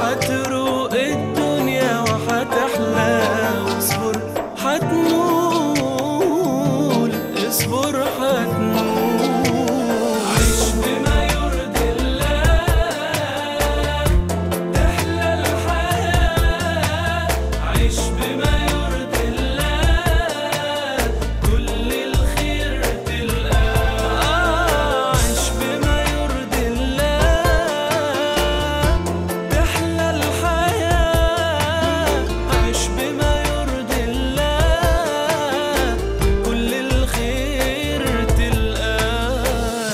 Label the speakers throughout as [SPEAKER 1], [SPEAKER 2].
[SPEAKER 1] هتروق الدنيا وهتحلى واصبر هتنول اصبر هتنول عيش بما يرضي الله تحلى الحياة عيش بما يرضي الله كل الخير تلقاه عيش بما يرضي الله تحلى الحياة عيش بما يرضي الله كل الخير تلقاه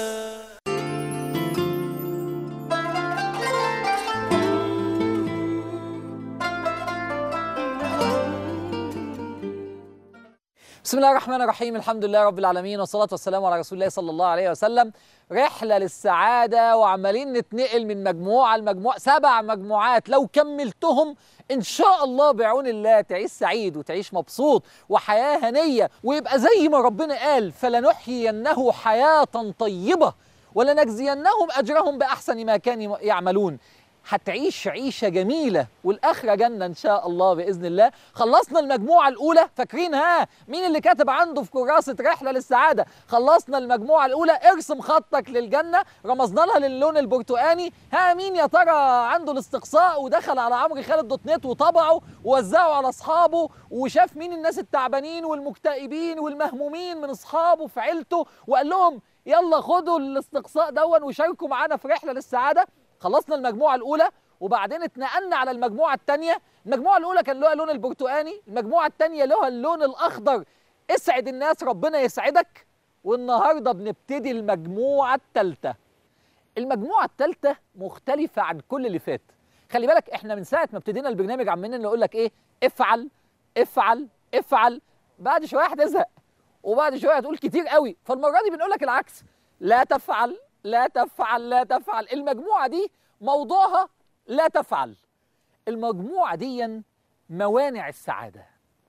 [SPEAKER 2] بسم الله الرحمن الرحيم الحمد لله رب العالمين والصلاة والسلام على رسول الله صلى الله عليه وسلم رحلة للسعادة وعمالين نتنقل من مجموعة لمجموعة سبع مجموعات لو كملتهم إن شاء الله بعون الله تعيش سعيد وتعيش مبسوط وحياة هنية ويبقى زي ما ربنا قال فلنحيينه حياة طيبة ولنجزينهم أجرهم بأحسن ما كانوا يعملون هتعيش عيشة جميلة والآخرة جنة إن شاء الله بإذن الله خلصنا المجموعة الأولى فاكرين ها مين اللي كاتب عنده في كراسة رحلة للسعادة خلصنا المجموعة الأولى ارسم خطك للجنة رمزنا لها للون البرتقاني ها مين يا ترى عنده الاستقصاء ودخل على عمرو خالد دوت نت وطبعه ووزعه على أصحابه وشاف مين الناس التعبانين والمكتئبين والمهمومين من أصحابه في عيلته وقال لهم يلا خدوا الاستقصاء دون وشاركوا معانا في رحلة للسعادة خلصنا المجموعة الأولى وبعدين اتنقلنا على المجموعة الثانية المجموعة الأولى كان لها اللون البرتقاني المجموعة الثانية لها اللون الأخضر اسعد الناس ربنا يسعدك والنهاردة بنبتدي المجموعة الثالثة المجموعة الثالثة مختلفة عن كل اللي فات خلي بالك احنا من ساعة ما ابتدينا البرنامج عمالين نقول لك ايه افعل افعل افعل بعد شوية هتزهق وبعد شوية هتقول كتير قوي فالمرة دي بنقول لك العكس لا تفعل لا تفعل لا تفعل المجموعة دي موضوعها لا تفعل المجموعة دي موانع السعادة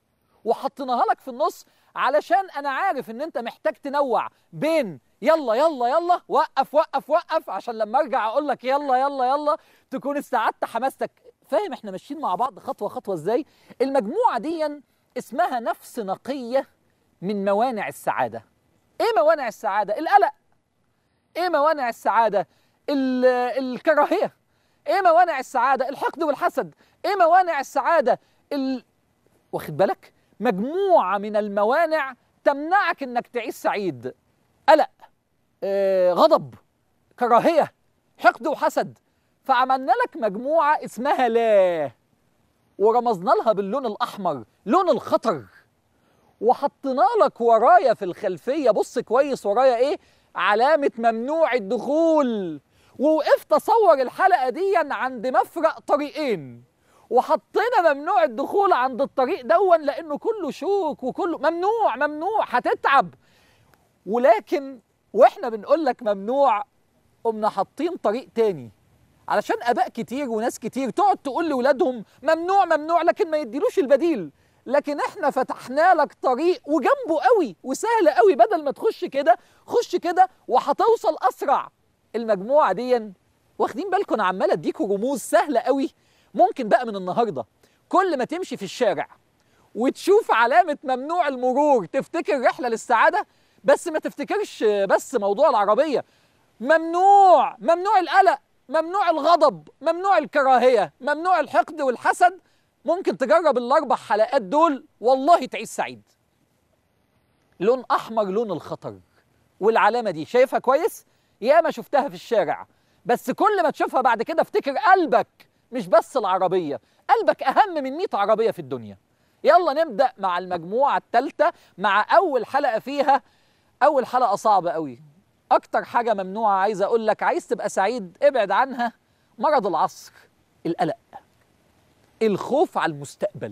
[SPEAKER 2] وحطيناها لك في النص علشان انا عارف ان انت محتاج تنوع بين يلا يلا يلا وقف وقف وقف عشان لما ارجع اقول لك يلا يلا يلا تكون استعدت حماستك فاهم احنا ماشيين مع بعض خطوه خطوه ازاي المجموعه دي اسمها نفس نقيه من موانع السعاده ايه موانع السعاده القلق ايه موانع السعاده ال- الكراهيه ايه موانع السعاده الحقد والحسد ايه موانع السعاده ال... واخد بالك مجموعه من الموانع تمنعك انك تعيش سعيد قلق آه، غضب كراهيه حقد وحسد فعملنا لك مجموعه اسمها لا ورمزنا لها باللون الاحمر لون الخطر وحطينا لك ورايا في الخلفيه بص كويس ورايا ايه علامه ممنوع الدخول ووقفت اصور الحلقه دي عند مفرق طريقين وحطينا ممنوع الدخول عند الطريق دون لانه كله شوك وكله ممنوع ممنوع هتتعب ولكن واحنا بنقول لك ممنوع قمنا حاطين طريق تاني علشان اباء كتير وناس كتير تقعد تقول لاولادهم ممنوع ممنوع لكن ما يديلوش البديل لكن احنا فتحنا لك طريق وجنبه قوي وسهل قوي بدل ما تخش كده خش كده وهتوصل اسرع المجموعه دي واخدين بالكم انا عمال اديكم رموز سهله قوي ممكن بقى من النهارده كل ما تمشي في الشارع وتشوف علامه ممنوع المرور تفتكر رحله للسعاده بس ما تفتكرش بس موضوع العربيه ممنوع ممنوع القلق ممنوع الغضب ممنوع الكراهيه ممنوع الحقد والحسد ممكن تجرب الاربع حلقات دول والله تعيش سعيد لون احمر لون الخطر والعلامه دي شايفها كويس ياما شفتها في الشارع بس كل ما تشوفها بعد كده افتكر قلبك مش بس العربيه قلبك اهم من 100 عربيه في الدنيا يلا نبدا مع المجموعه الثالثه مع اول حلقه فيها اول حلقه صعبه قوي اكتر حاجه ممنوعه عايز اقول لك عايز تبقى سعيد ابعد عنها مرض العصر القلق الخوف على المستقبل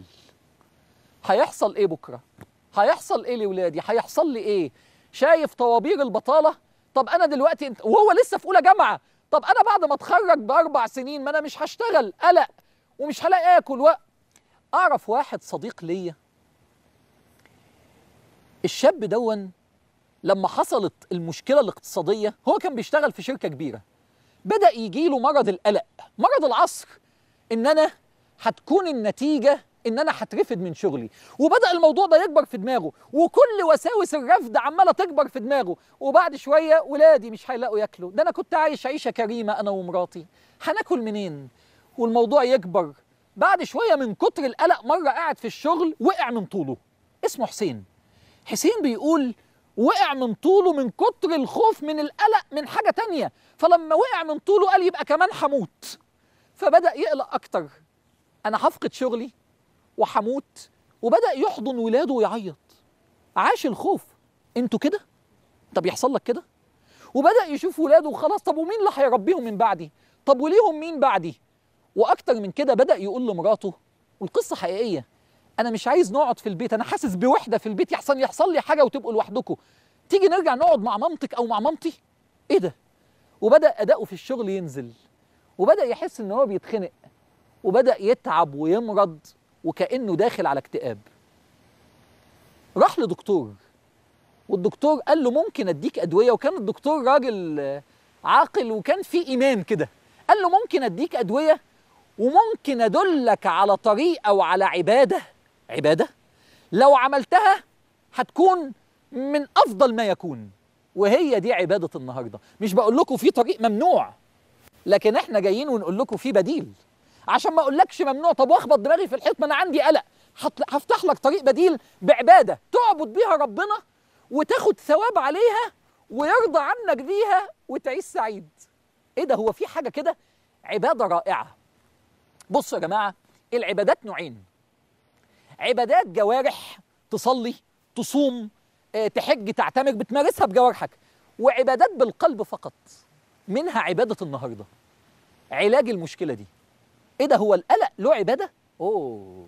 [SPEAKER 2] هيحصل ايه بكره هيحصل ايه لولادي هيحصل لي ايه شايف طوابير البطاله طب انا دلوقتي انت وهو لسه في اولى جامعه طب انا بعد ما اتخرج باربع سنين ما انا مش هشتغل قلق ومش هلاقي اكل و... اعرف واحد صديق ليا الشاب دون لما حصلت المشكله الاقتصاديه هو كان بيشتغل في شركه كبيره بدا يجي له مرض القلق مرض العصر ان انا هتكون النتيجه ان انا هترفد من شغلي وبدا الموضوع ده يكبر في دماغه وكل وساوس الرفض عماله تكبر في دماغه وبعد شويه ولادي مش هيلاقوا ياكلوا ده انا كنت عايش عيشه كريمه انا ومراتي هناكل منين والموضوع يكبر بعد شويه من كتر القلق مره قاعد في الشغل وقع من طوله اسمه حسين حسين بيقول وقع من طوله من كتر الخوف من القلق من حاجه تانية فلما وقع من طوله قال يبقى كمان هموت فبدا يقلق اكتر انا هفقد شغلي وحموت وبدا يحضن ولاده ويعيط عاش الخوف انتوا كده طب يحصل لك كده وبدا يشوف ولاده وخلاص طب ومين اللي هيربيهم من بعدي طب وليهم مين بعدي واكتر من كده بدا يقول لمراته والقصه حقيقيه انا مش عايز نقعد في البيت انا حاسس بوحده في البيت يحصل يحصل لي حاجه وتبقوا لوحدكم تيجي نرجع نقعد مع مامتك او مع مامتي ايه ده وبدا اداؤه في الشغل ينزل وبدا يحس ان هو بيتخنق وبدا يتعب ويمرض وكانه داخل على اكتئاب راح لدكتور والدكتور قال له ممكن اديك ادويه وكان الدكتور راجل آه، عاقل وكان في ايمان كده قال له ممكن اديك ادويه وممكن ادلك على طريق او على عباده عباده لو عملتها هتكون من افضل ما يكون وهي دي عباده النهارده مش بقول لكم في طريق ممنوع لكن احنا جايين ونقول لكم في بديل عشان ما اقولكش ممنوع طب واخبط دماغي في الحيط ما انا عندي قلق هط- هفتح لك طريق بديل بعباده تعبد بيها ربنا وتاخد ثواب عليها ويرضى عنك بيها وتعيش سعيد ايه ده هو في حاجه كده عباده رائعه بصوا يا جماعه العبادات نوعين عبادات جوارح تصلي تصوم آه، تحج تعتمر بتمارسها بجوارحك وعبادات بالقلب فقط منها عباده النهارده علاج المشكله دي ايه ده هو القلق له عباده اوه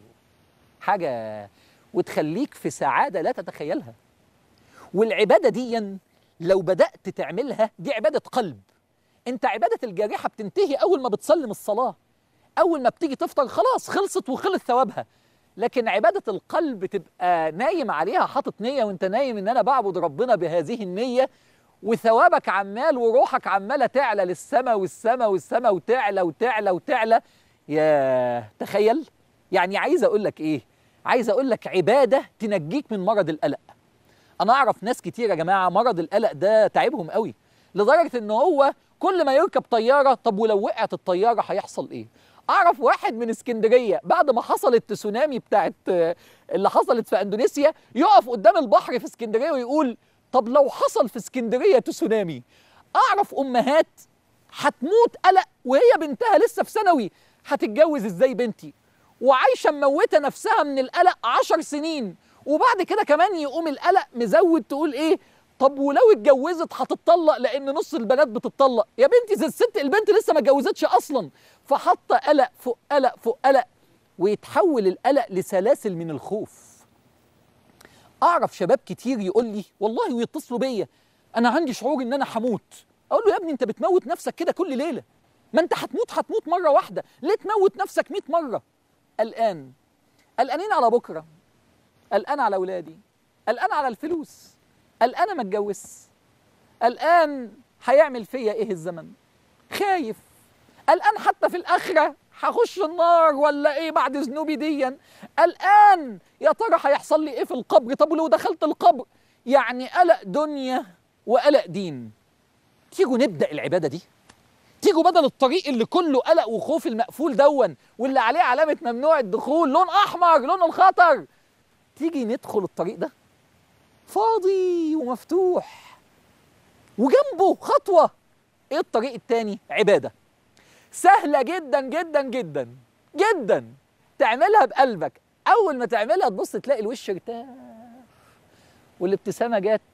[SPEAKER 2] حاجه وتخليك في سعاده لا تتخيلها والعباده دي لو بدات تعملها دي عباده قلب انت عباده الجارحه بتنتهي اول ما بتسلم الصلاه اول ما بتيجي تفطر خلاص خلصت وخلص ثوابها لكن عباده القلب تبقى نايم عليها حاطط نيه وانت نايم ان انا بعبد ربنا بهذه النيه وثوابك عمال وروحك عماله تعلى للسماء والسماء والسماء وتعلى وتعلى وتعلى يا تخيل يعني عايز اقول لك ايه عايز اقول لك عباده تنجيك من مرض القلق انا اعرف ناس كتير يا جماعه مرض القلق ده تعبهم قوي لدرجه ان هو كل ما يركب طياره طب ولو وقعت الطياره هيحصل ايه اعرف واحد من اسكندريه بعد ما حصلت تسونامي بتاعت آه، اللي حصلت في اندونيسيا يقف قدام البحر في اسكندريه ويقول طب لو حصل في اسكندريه تسونامي اعرف امهات هتموت قلق وهي بنتها لسه في ثانوي هتتجوز ازاي بنتي وعايشه مموته نفسها من القلق عشر سنين وبعد كده كمان يقوم القلق مزود تقول ايه طب ولو اتجوزت هتتطلق لان نص البنات بتتطلق يا بنتي زي الست البنت لسه ما اتجوزتش اصلا فحاطه قلق فوق قلق فوق قلق ويتحول القلق لسلاسل من الخوف اعرف شباب كتير يقول لي والله ويتصلوا بيا انا عندي شعور ان انا هموت اقول له يا ابني انت بتموت نفسك كده كل ليله ما انت هتموت هتموت مره واحده ليه تموت نفسك 100 مره قلقان قلقانين على بكره قلقان على اولادي قلقان على الفلوس قلقان ما اتجوز قلقان هيعمل فيا ايه الزمن خايف قلقان حتى في الاخره هخش النار ولا ايه بعد ذنوبي ديا قلقان يا ترى هيحصل لي ايه في القبر طب ولو دخلت القبر يعني قلق دنيا وقلق دين تيجوا نبدا العباده دي تيجوا بدل الطريق اللي كله قلق وخوف المقفول دون واللي عليه علامه ممنوع الدخول لون احمر لون الخطر تيجي ندخل الطريق ده فاضي ومفتوح وجنبه خطوه ايه الطريق التاني عباده سهله جدا جدا جدا جدا تعملها بقلبك اول ما تعملها تبص تلاقي الوش ارتاح والابتسامه جت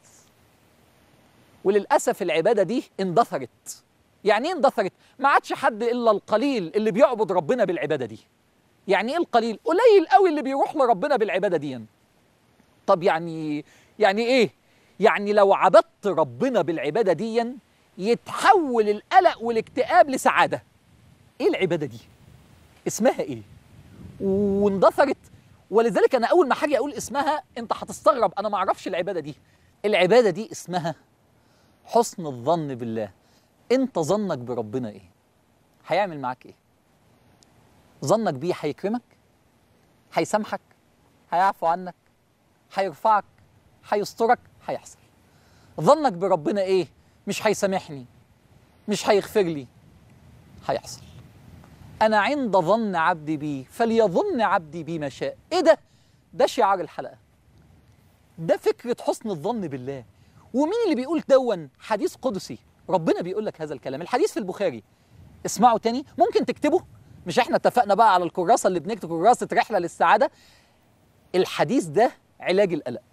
[SPEAKER 2] وللاسف العباده دي اندثرت يعني ايه اندثرت ما عادش حد الا القليل اللي بيعبد ربنا بالعباده دي يعني ايه القليل قليل قوي اللي بيروح لربنا بالعباده دي طب يعني يعني ايه يعني لو عبدت ربنا بالعباده دي يتحول القلق والاكتئاب لسعاده ايه العباده دي اسمها ايه واندثرت ولذلك انا اول ما حاجه اقول اسمها انت هتستغرب انا ما اعرفش العباده دي العباده دي اسمها حسن الظن بالله انت ظنك بربنا ايه هيعمل معاك ايه ظنك بيه هيكرمك هيسامحك هيعفو عنك هيرفعك هيسترك هيحصل ظنك بربنا ايه مش هيسامحني مش هيغفر لي هيحصل انا عند ظن عبدي بي فليظن عبدي بي ما شاء ايه ده ده شعار الحلقه ده فكره حسن الظن بالله ومين اللي بيقول دون حديث قدسي ربنا بيقول لك هذا الكلام الحديث في البخاري اسمعوا تاني ممكن تكتبه مش احنا اتفقنا بقى على الكراسه اللي بنكتب كراسه رحله للسعاده الحديث ده علاج القلق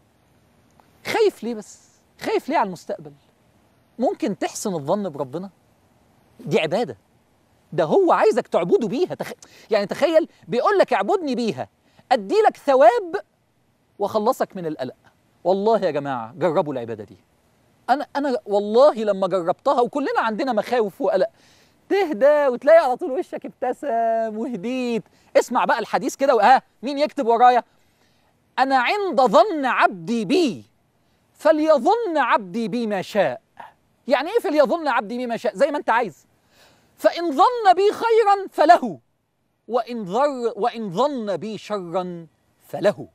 [SPEAKER 2] خايف ليه بس خايف ليه على المستقبل ممكن تحسن الظن بربنا دي عباده ده هو عايزك تعبده بيها تخ... يعني تخيل بيقول لك اعبدني بيها ادي لك ثواب واخلصك من القلق والله يا جماعه جربوا العباده دي انا انا والله لما جربتها وكلنا عندنا مخاوف وقلق تهدى وتلاقي على طول وشك ابتسم وهديت اسمع بقى الحديث كده وها مين يكتب ورايا انا عند ظن عبدي بي فليظن عبدي بي ما شاء يعني ايه فليظن عبدي بي ما شاء زي ما انت عايز فان ظن بي خيرا فله وان ضر وان ظن بي شرا فله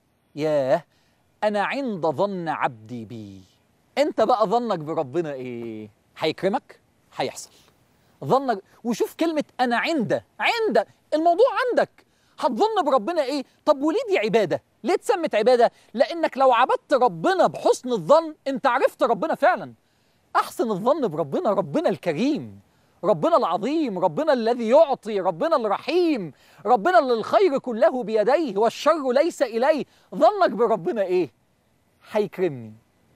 [SPEAKER 2] ياه انا عند ظن عبدي بي انت بقى ظنك بربنا ايه هيكرمك هيحصل ظنك وشوف كلمة أنا عند عند الموضوع عندك هتظن بربنا إيه؟ طب وليه دي عبادة؟ ليه اتسمت عبادة؟ لأنك لو عبدت ربنا بحسن الظن أنت عرفت ربنا فعلا أحسن الظن بربنا ربنا الكريم ربنا العظيم ربنا الذي يعطي ربنا الرحيم ربنا اللي الخير كله بيديه والشر ليس إليه ظنك بربنا إيه؟ هيكرمني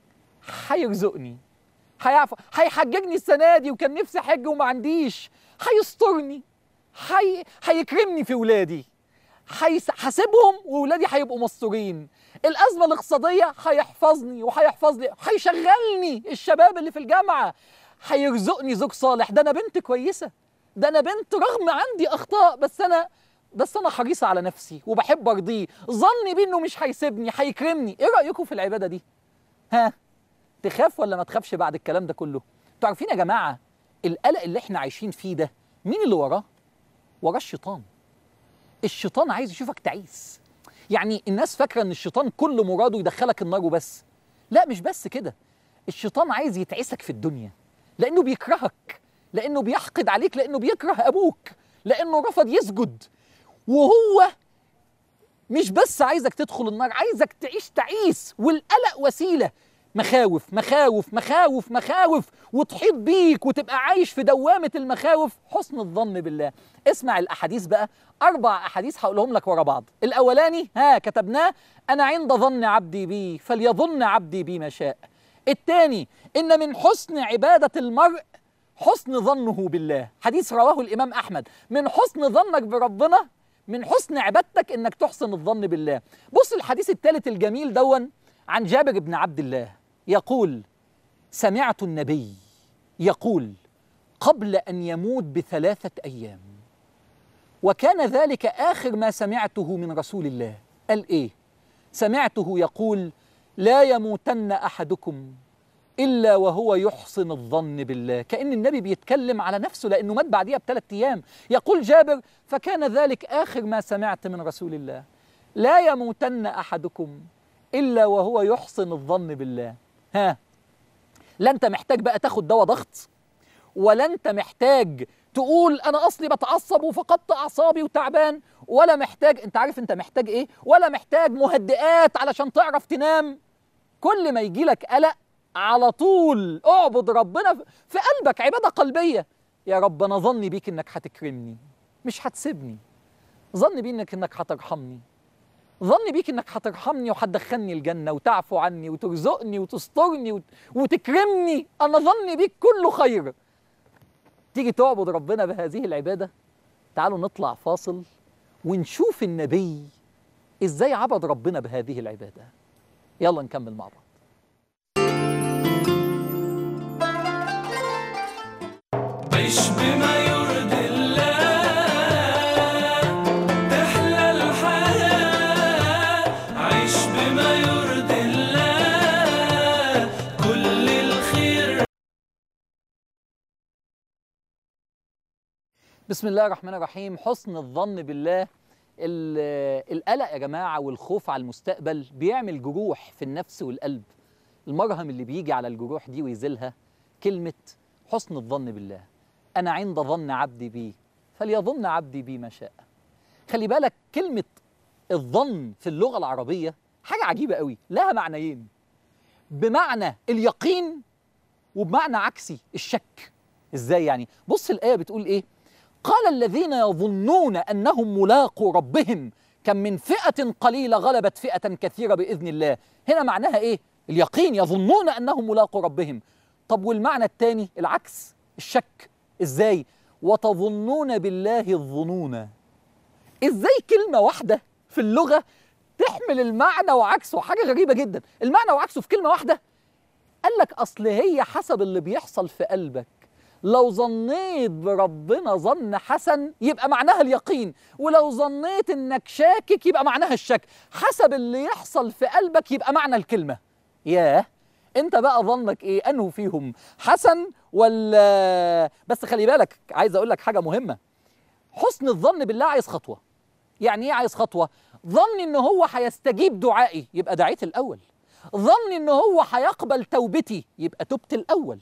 [SPEAKER 2] هيرزقني هيعفو هيحججني السنه دي وكان نفسي احج وما عنديش هيسترني هي... هيكرمني في ولادي هيس... هسيبهم وولادي هيبقوا مستورين الازمه الاقتصاديه هيحفظني وهيحفظ لي هيشغلني الشباب اللي في الجامعه هيرزقني زوج صالح ده انا بنت كويسه ده انا بنت رغم عندي اخطاء بس انا بس انا حريصه على نفسي وبحب ارضيه ظني بيه انه مش هيسيبني هيكرمني ايه رايكم في العباده دي ها تخاف ولا ما تخافش بعد الكلام ده كله انتوا عارفين يا جماعه القلق اللي احنا عايشين فيه ده مين اللي وراه وراه الشيطان الشيطان عايز يشوفك تعيس يعني الناس فاكره ان الشيطان كل مراده يدخلك النار وبس لا مش بس كده الشيطان عايز يتعسك في الدنيا لانه بيكرهك لانه بيحقد عليك لانه بيكره ابوك لانه رفض يسجد وهو مش بس عايزك تدخل النار عايزك تعيش تعيس والقلق وسيله مخاوف مخاوف مخاوف مخاوف وتحيط بيك وتبقى عايش في دوامة المخاوف حسن الظن بالله اسمع الأحاديث بقى أربع أحاديث هقولهم لك ورا بعض الأولاني ها كتبناه أنا عند ظن عبدي بي فليظن عبدي بي ما شاء الثاني إن من حسن عبادة المرء حسن ظنه بالله حديث رواه الإمام أحمد من حسن ظنك بربنا من حسن عبادتك إنك تحسن الظن بالله بص الحديث الثالث الجميل دون عن جابر بن عبد الله يقول سمعت النبي يقول قبل ان يموت بثلاثه ايام وكان ذلك اخر ما سمعته من رسول الله قال ايه سمعته يقول لا يموتن احدكم الا وهو يحسن الظن بالله كان النبي بيتكلم على نفسه لانه مات بعديها بثلاث ايام يقول جابر فكان ذلك اخر ما سمعت من رسول الله لا يموتن احدكم الا وهو يحسن الظن بالله ها لا انت محتاج بقى تاخد دواء ضغط ولا انت محتاج تقول انا اصلي بتعصب وفقدت اعصابي وتعبان ولا محتاج انت عارف انت محتاج ايه ولا محتاج مهدئات علشان تعرف تنام كل ما يجي لك قلق على طول اعبد ربنا في قلبك عباده قلبيه يا رب انا ظني بيك انك هتكرمني مش هتسيبني ظني بيك انك هترحمني ظني بيك انك هترحمني وهتدخلني الجنه وتعفو عني وترزقني وتسترني وت... وتكرمني انا ظني بيك كله خير تيجي تعبد ربنا بهذه العباده تعالوا نطلع فاصل ونشوف النبي ازاي عبد ربنا بهذه العباده يلا نكمل مع بعض
[SPEAKER 1] عيش بما يرضي الله تحلى الحياة عيش بما يرضي الله كل الخير
[SPEAKER 2] بسم الله الرحمن الرحيم حسن الظن بالله ال- القلق يا جماعة والخوف على المستقبل بيعمل جروح في النفس والقلب المرهم اللي بيجي على الجروح دي ويزيلها كلمة حسن الظن بالله أنا عند ظن عبدي بي فليظن عبدي بي ما شاء خلي بالك كلمة الظن في اللغة العربية حاجة عجيبة قوي لها معنيين بمعنى اليقين وبمعنى عكسي الشك ازاي يعني بص الآية بتقول ايه قال الذين يظنون أنهم ملاقوا ربهم كم من فئة قليلة غلبت فئة كثيرة بإذن الله هنا معناها ايه اليقين يظنون أنهم ملاقوا ربهم طب والمعنى الثاني العكس الشك ازاي وتظنون بالله الظنون ازاي كلمة واحدة في اللغة تحمل المعنى وعكسه حاجة غريبة جدا المعنى وعكسه في كلمة واحدة قال لك أصل هي حسب اللي بيحصل في قلبك لو ظنيت بربنا ظن حسن يبقى معناها اليقين ولو ظنيت انك شاكك يبقى معناها الشك حسب اللي يحصل في قلبك يبقى معنى الكلمة ياه انت بقى ظنك ايه انه فيهم حسن ولا بس خلي بالك عايز اقول لك حاجة مهمة حسن الظن بالله عايز خطوة يعني ايه عايز خطوة ظن ان هو هيستجيب دعائي يبقى دعيت الاول ظني ان هو هيقبل توبتي يبقى تبت الاول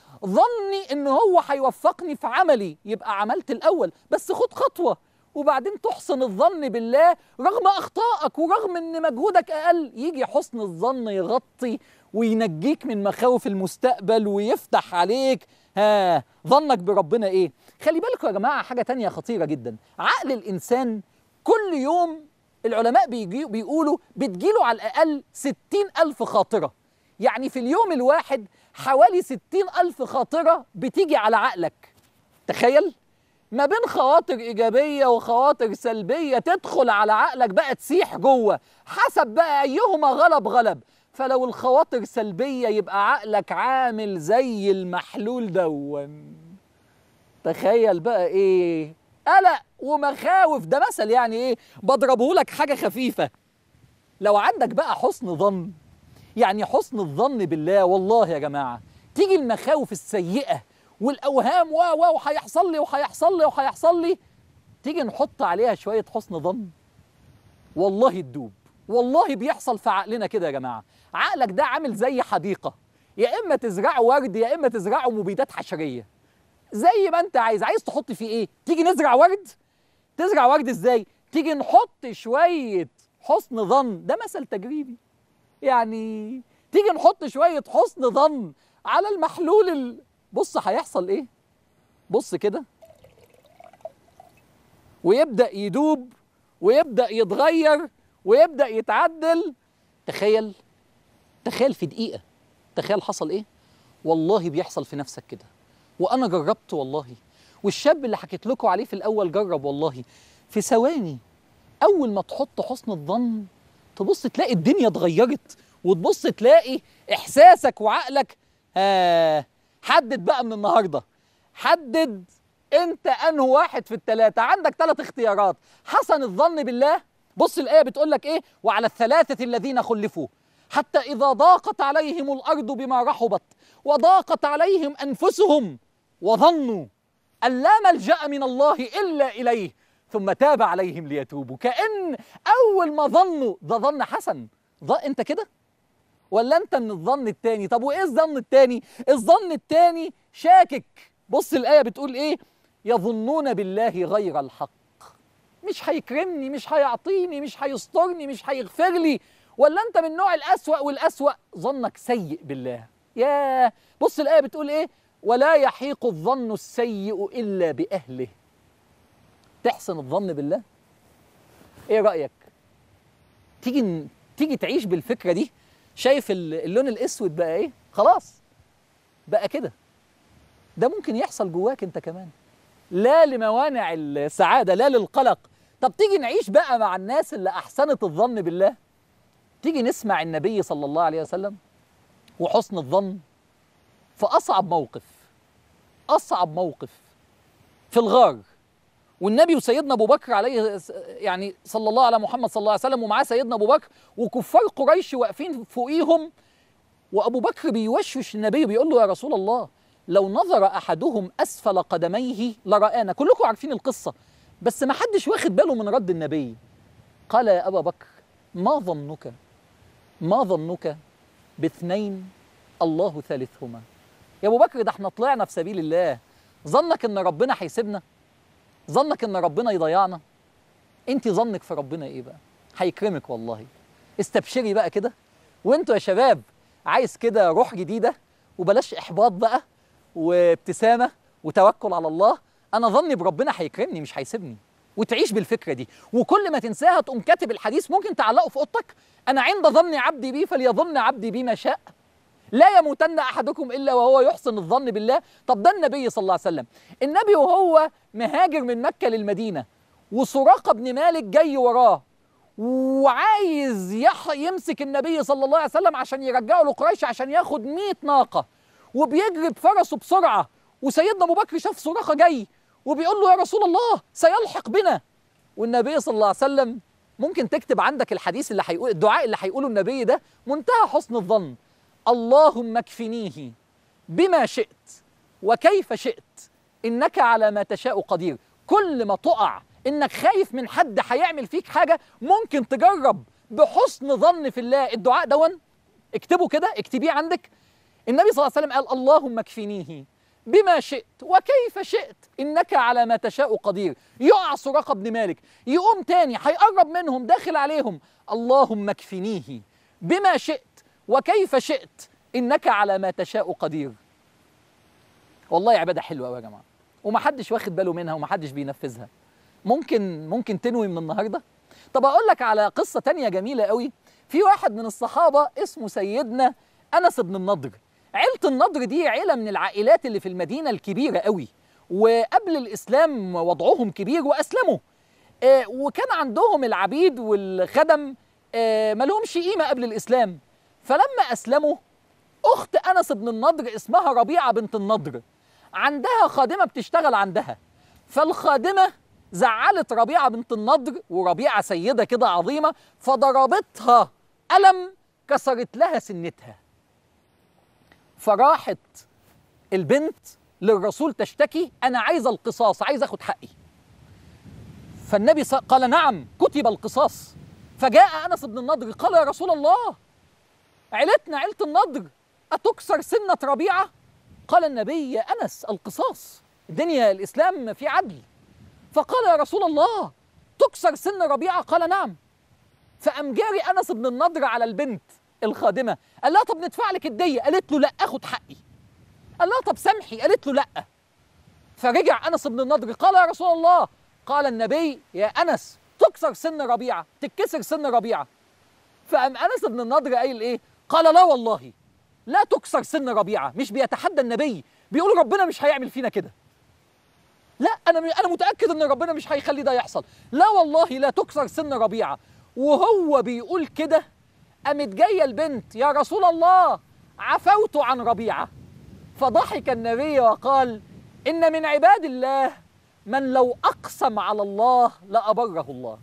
[SPEAKER 2] ظني ان هو هيوفقني في عملي يبقى عملت الاول بس خد خطوه وبعدين تحسن الظن بالله رغم اخطائك ورغم ان مجهودك اقل يجي حسن الظن يغطي وينجيك من مخاوف المستقبل ويفتح عليك ها ظنك بربنا ايه خلي بالكم يا جماعه حاجه تانية خطيره جدا عقل الانسان كل يوم العلماء بيجي بيقولوا بتجيله على الأقل ستين ألف خاطرة يعني في اليوم الواحد حوالي ستين ألف خاطرة بتيجي على عقلك تخيل ما بين خواطر إيجابية وخواطر سلبية تدخل على عقلك بقى تسيح جوه حسب بقى أيهما غلب غلب فلو الخواطر سلبية يبقى عقلك عامل زي المحلول دون تخيل بقى ايه قلق ومخاوف ده مثل يعني ايه بضربه لك حاجه خفيفه لو عندك بقى حسن ظن يعني حسن الظن بالله والله يا جماعه تيجي المخاوف السيئه والاوهام و و وهيحصل لي وهيحصل لي وهيحصل لي تيجي نحط عليها شويه حسن ظن والله تدوب والله بيحصل في عقلنا كده يا جماعه عقلك ده عامل زي حديقه يا اما تزرعه ورد يا اما تزرعه مبيدات حشريه زي ما انت عايز عايز تحط فيه ايه تيجي نزرع ورد تزرع ورد ازاي تيجي نحط شويه حسن ظن ده مثل تجريبي يعني تيجي نحط شويه حسن ظن على المحلول ال... بص هيحصل ايه بص كده ويبدا يدوب ويبدا يتغير ويبدا يتعدل تخيل تخيل في دقيقه تخيل حصل ايه والله بيحصل في نفسك كده وانا جربت والله والشاب اللي حكيت لكم عليه في الاول جرب والله في ثواني اول ما تحط حسن الظن تبص تلاقي الدنيا اتغيرت وتبص تلاقي احساسك وعقلك ها حدد بقى من النهارده حدد انت انه واحد في الثلاثه عندك ثلاث اختيارات حسن الظن بالله بص الايه بتقول لك ايه وعلى الثلاثه الذين خلفوا حتى اذا ضاقت عليهم الارض بما رحبت وضاقت عليهم انفسهم وظنوا ان لا ملجا من الله الا اليه ثم تاب عليهم ليتوبوا كان اول ما ظنوا ده ظن حسن ظن انت كده ولا انت من الظن التاني طب وايه الظن التاني الظن التاني شاكك بص الايه بتقول ايه يظنون بالله غير الحق مش هيكرمني مش هيعطيني مش هيسترني مش هيغفر لي ولا انت من نوع الاسوا والاسوا ظنك سيء بالله يا بص الايه بتقول ايه ولا يحيق الظن السيء الا باهله تحسن الظن بالله ايه رايك تيجي تيجي تعيش بالفكره دي شايف اللون الاسود بقى ايه خلاص بقى كده ده ممكن يحصل جواك انت كمان لا لموانع السعاده لا للقلق طب تيجي نعيش بقى مع الناس اللي احسنت الظن بالله تيجي نسمع النبي صلى الله عليه وسلم وحسن الظن في اصعب موقف اصعب موقف في الغار والنبي وسيدنا ابو بكر عليه يعني صلى الله على محمد صلى الله عليه وسلم ومعاه سيدنا ابو بكر وكفار قريش واقفين فوقيهم وابو بكر بيوشوش النبي بيقول له يا رسول الله لو نظر احدهم اسفل قدميه لرآنا كلكم عارفين القصه بس ما حدش واخد باله من رد النبي قال يا ابا بكر ما ظنك ما ظنك باثنين الله ثالثهما يا ابو بكر ده احنا طلعنا في سبيل الله ظنك ان ربنا هيسيبنا ظنك ان ربنا يضيعنا انت ظنك في ربنا ايه بقى هيكرمك والله استبشري بقى كده وانتوا يا شباب عايز كده روح جديده وبلاش احباط بقى وابتسامه وتوكل على الله انا ظني بربنا هيكرمني مش هيسيبني وتعيش بالفكره دي وكل ما تنساها تقوم كاتب الحديث ممكن تعلقه في اوضتك انا عند ظن عبدي بي فليظن عبدي بي ما شاء لا يموتن احدكم الا وهو يحسن الظن بالله طب ده النبي صلى الله عليه وسلم النبي وهو مهاجر من مكه للمدينه وسراقه بن مالك جاي وراه وعايز يح يمسك النبي صلى الله عليه وسلم عشان يرجعه لقريش عشان ياخد 100 ناقه وبيجري بفرسه بسرعه وسيدنا ابو بكر شاف سراقه جاي وبيقول له يا رسول الله سيلحق بنا والنبي صلى الله عليه وسلم ممكن تكتب عندك الحديث اللي هيقول الدعاء اللي هيقوله النبي ده منتهى حسن الظن اللهم اكفنيه بما شئت وكيف شئت انك على ما تشاء قدير كل ما تقع انك خايف من حد هيعمل فيك حاجه ممكن تجرب بحسن ظن في الله الدعاء دون اكتبه كده اكتبيه عندك النبي صلى الله عليه وسلم قال اللهم اكفنيه بما شئت وكيف شئت انك على ما تشاء قدير يقع سراقه بن مالك يقوم تاني هيقرب منهم داخل عليهم اللهم اكفنيه بما شئت وكيف شئت انك على ما تشاء قدير والله عباده حلوه قوي يا جماعه ومحدش واخد باله منها ومحدش بينفذها ممكن ممكن تنوي من النهارده طب اقول لك على قصه تانية جميله قوي في واحد من الصحابه اسمه سيدنا انس بن النضر عيله النضر دي عيله من العائلات اللي في المدينه الكبيره قوي وقبل الاسلام وضعهم كبير واسلموا آه وكان عندهم العبيد والخدم آه ما لهمش قيمه قبل الاسلام فلما اسلموا اخت انس بن النضر اسمها ربيعه بنت النضر عندها خادمه بتشتغل عندها فالخادمه زعلت ربيعه بنت النضر وربيعه سيده كده عظيمه فضربتها قلم كسرت لها سنتها فراحت البنت للرسول تشتكي انا عايزه القصاص عايز اخد حقي فالنبي ص- قال نعم كتب القصاص فجاء انس بن النضر قال يا رسول الله عيلتنا عيله النضر اتكسر سنه ربيعه قال النبي يا انس القصاص الدنيا الاسلام في عدل فقال يا رسول الله تكسر سن ربيعه قال نعم فقام جاري انس بن النضر على البنت الخادمه قال لها طب ندفع لك الديه قالت له لا اخد حقي قال لها طب سامحي قالت له لا فرجع انس بن النضر قال يا رسول الله قال النبي يا انس تكسر سن ربيعه تتكسر سن ربيعه فقام انس بن النضر قايل ايه قال لا والله لا تكسر سن ربيعه مش بيتحدى النبي بيقول ربنا مش هيعمل فينا كده لا انا انا متاكد ان ربنا مش هيخلي ده يحصل لا والله لا تكسر سن ربيعه وهو بيقول كده قامت جايه البنت يا رسول الله عفوت عن ربيعه فضحك النبي وقال ان من عباد الله من لو اقسم على الله لابره الله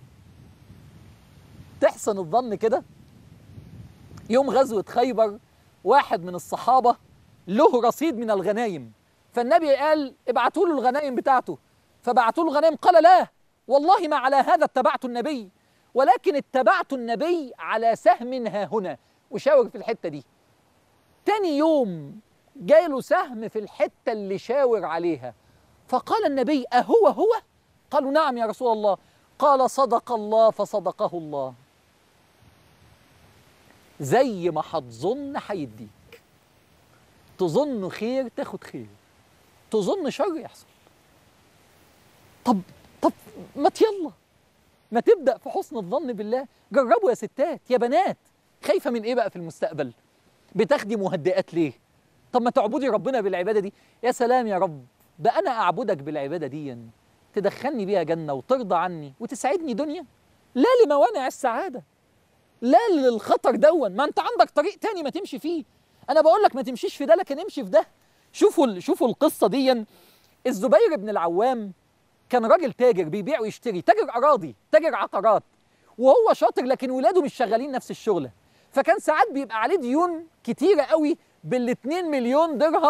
[SPEAKER 2] تحسن الظن كده يوم غزوه خيبر واحد من الصحابه له رصيد من الغنايم فالنبي قال ابعتوا له الغنائم بتاعته فبعتوا له الغنائم قال لا والله ما على هذا اتبعت النبي ولكن اتبعت النبي على سهم ها هنا وشاور في الحته دي تاني يوم جاله سهم في الحته اللي شاور عليها فقال النبي أهو هو؟ قالوا نعم يا رسول الله قال صدق الله فصدقه الله زي ما هتظن هيديك تظن خير تاخد خير تظن شر يحصل طب طب ما يلا ما تبدا في حسن الظن بالله جربوا يا ستات يا بنات خايفه من ايه بقى في المستقبل بتاخدي مهدئات ليه طب ما تعبدي ربنا بالعباده دي يا سلام يا رب ده انا اعبدك بالعباده دي تدخلني بيها جنه وترضى عني وتسعدني دنيا لا لموانع السعاده لا للخطر دون ما انت عندك طريق تاني ما تمشي فيه انا بقول لك ما تمشيش في ده لكن امشي في ده شوفوا ال- شوفوا القصه دي الزبير بن العوام كان راجل تاجر بيبيع ويشتري تاجر اراضي تاجر عقارات وهو شاطر لكن ولاده مش شغالين نفس الشغله فكان ساعات بيبقى عليه ديون كتيره قوي بال 2 مليون درهم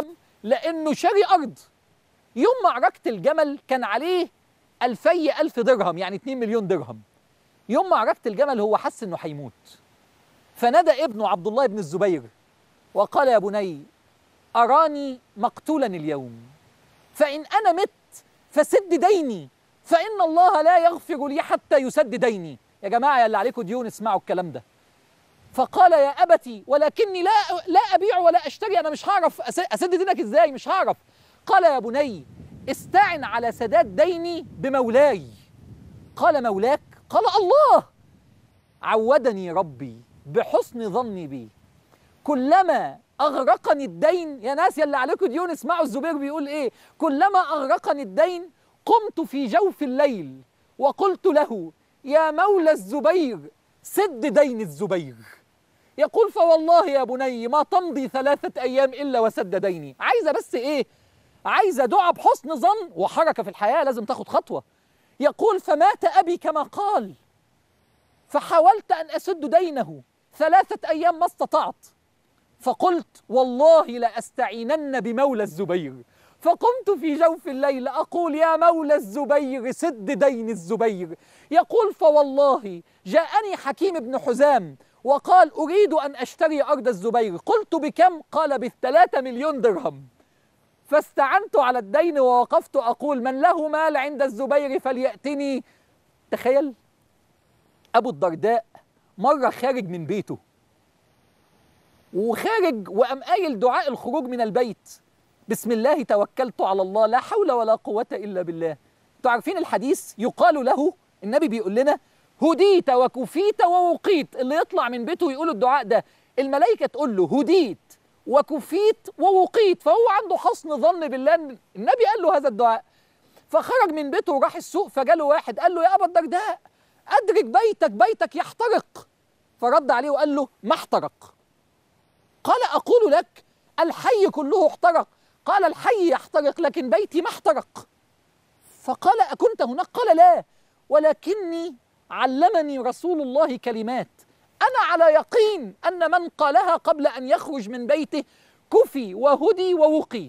[SPEAKER 2] لانه شاري ارض يوم معركه الجمل كان عليه ألفي ألف درهم يعني 2 مليون درهم يوم معركة الجمل هو حس إنه هيموت فنادى ابنه عبد الله بن الزبير وقال يا بني أراني مقتولا اليوم فإن أنا مت فسد ديني فإن الله لا يغفر لي حتى يسد ديني يا جماعة يا اللي عليكم ديون اسمعوا الكلام ده فقال يا أبتي ولكني لا لا أبيع ولا أشتري أنا مش هعرف أس- أسد دينك إزاي مش هعرف قال يا بني استعن على سداد ديني بمولاي قال مولاك قال الله عودني ربي بحسن ظني بي كلما أغرقني الدين يا ناس يلي عليكم ديون اسمعوا الزبير بيقول إيه كلما أغرقني الدين قمت في جوف الليل وقلت له يا مولى الزبير سد دين الزبير يقول فوالله يا بني ما تمضي ثلاثة أيام إلا وسد ديني عايزة بس إيه عايزة دعاء بحسن ظن وحركة في الحياة لازم تاخد خطوة يقول فمات أبي كما قال فحاولت أن أسد دينه ثلاثة أيام ما استطعت فقلت والله لأستعينن بمولى الزبير فقمت في جوف الليل أقول يا مولى الزبير سد دين الزبير يقول فوالله جاءني حكيم بن حزام وقال أريد أن أشتري أرض الزبير قلت بكم؟ قال بالثلاثة مليون درهم فاستعنت على الدين ووقفت أقول من له مال عند الزبير فليأتني تخيل أبو الدرداء مرة خارج من بيته وخارج وقام قايل دعاء الخروج من البيت بسم الله توكلت على الله لا حول ولا قوة إلا بالله انتوا عارفين الحديث يقال له النبي بيقول لنا هديت وكفيت ووقيت اللي يطلع من بيته ويقول الدعاء ده الملائكة تقول له هديت وكفيت ووقيت فهو عنده حسن ظن بالله إن النبي قال له هذا الدعاء فخرج من بيته وراح السوق فجاله واحد قال له يا أبا الدرداء أدرك بيتك بيتك يحترق فرد عليه وقال له ما احترق قال أقول لك الحي كله احترق قال الحي يحترق لكن بيتي ما احترق فقال أكنت هناك قال لا ولكني علمني رسول الله كلمات أنا على يقين أن من قالها قبل أن يخرج من بيته كفي وهدي ووقي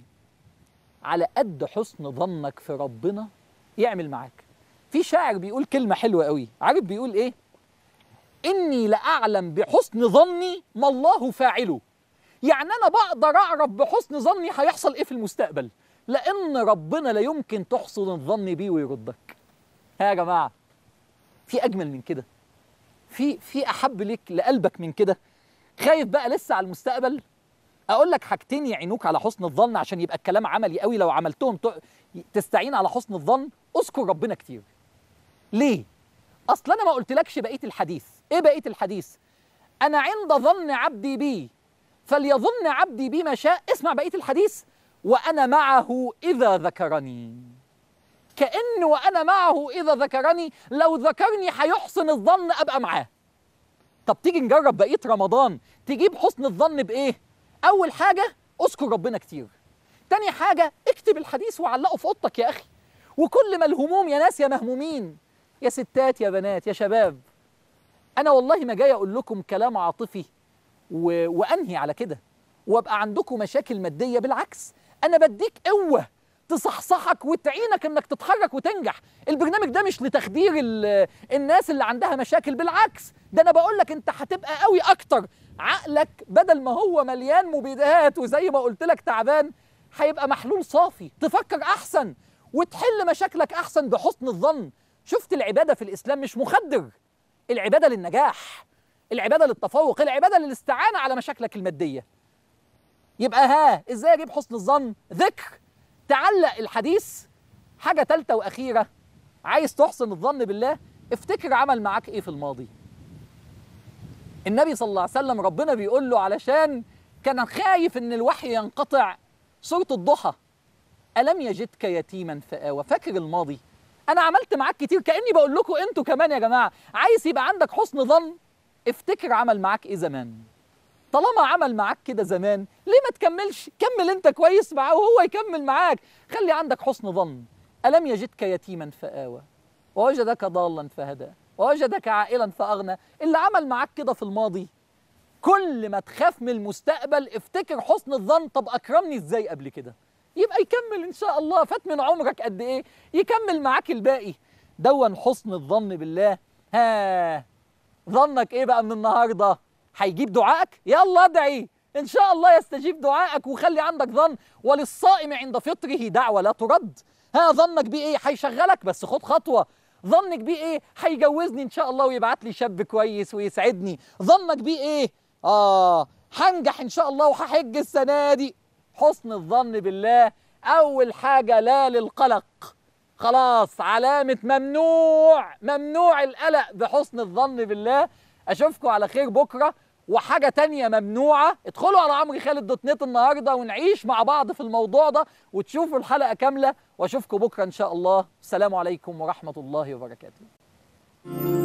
[SPEAKER 2] على قد حسن ظنك في ربنا يعمل معاك في شاعر بيقول كلمة حلوة قوي عارف بيقول إيه إني لأعلم بحسن ظني ما الله فاعله يعني أنا بقدر أعرف بحسن ظني هيحصل إيه في المستقبل لأن ربنا لا يمكن تحسن الظن بيه ويردك ها يا جماعة في أجمل من كده في في أحب ليك لقلبك من كده خايف بقى لسه على المستقبل أقول لك حاجتين يعينوك على حسن الظن عشان يبقى الكلام عملي قوي لو عملتهم ت- تستعين على حسن الظن اذكر ربنا كتير ليه؟ أصل أنا ما قلتلكش بقية الحديث إيه بقية الحديث؟ أنا عند ظن عبدي بي فليظن عبدي بي ما شاء اسمع بقية الحديث وأنا معه إذا ذكرني كأن وأنا معه إذا ذكرني لو ذكرني هيحسن الظن أبقى معاه طب تيجي نجرب بقية رمضان تجيب حسن الظن بإيه؟ أول حاجة اذكر ربنا كتير تاني حاجة اكتب الحديث وعلقه في أوضتك يا أخي وكل ما الهموم يا ناس يا مهمومين يا ستات يا بنات يا شباب أنا والله ما جاي أقول لكم كلام عاطفي و... وأنهي على كده وابقى عندكم مشاكل مادية بالعكس أنا بديك قوة تصحصحك وتعينك انك تتحرك وتنجح البرنامج ده مش لتخدير ال- الناس اللي عندها مشاكل بالعكس ده انا بقول لك انت هتبقى قوي اكتر عقلك بدل ما هو مليان مبيدات وزي ما قلت لك تعبان هيبقى محلول صافي تفكر احسن وتحل مشاكلك احسن بحسن الظن شفت العباده في الاسلام مش مخدر العباده للنجاح العباده للتفوق العباده للاستعانه على مشاكلك الماديه يبقى ها ازاي اجيب حسن الظن ذكر تعلق الحديث حاجه ثالثه واخيره عايز تحسن الظن بالله افتكر عمل معاك ايه في الماضي النبي صلى الله عليه وسلم ربنا بيقول له علشان كان خايف ان الوحي ينقطع سوره الضحى الم يجدك يتيما فآوى فاكر الماضي انا عملت معاك كتير كاني بقول لكم انتوا كمان يا جماعه عايز يبقى عندك حسن ظن افتكر عمل معاك ايه زمان طالما عمل معاك كده زمان ليه ما تكملش كمل انت كويس معاه وهو يكمل معاك خلي عندك حسن ظن ألم يجدك يتيما فآوى ووجدك ضالا فهدى ووجدك عائلا فأغنى اللي عمل معاك كده في الماضي كل ما تخاف من المستقبل افتكر حسن الظن طب أكرمني ازاي قبل كده يبقى يكمل ان شاء الله فات من عمرك قد ايه يكمل معاك الباقي دون حسن الظن بالله ها ظنك ايه بقى من النهارده هيجيب دعائك يلا ادعي ان شاء الله يستجيب دعائك وخلي عندك ظن وللصائم عند فطره دعوه لا ترد ها ظنك بيه ايه هيشغلك بس خد خطوه ظنك بيه ايه هيجوزني ان شاء الله ويبعت لي شاب كويس ويسعدني ظنك بيه ايه اه هنجح ان شاء الله وهحج السنه دي حسن الظن بالله اول حاجه لا للقلق خلاص علامة ممنوع ممنوع القلق بحسن الظن بالله أشوفكم على خير بكرة وحاجة تانية ممنوعة ادخلوا على عمرو خالد دوت نت النهاردة ونعيش مع بعض في الموضوع ده وتشوفوا الحلقة كاملة وأشوفكم بكرة إن شاء الله السلام عليكم ورحمة الله وبركاته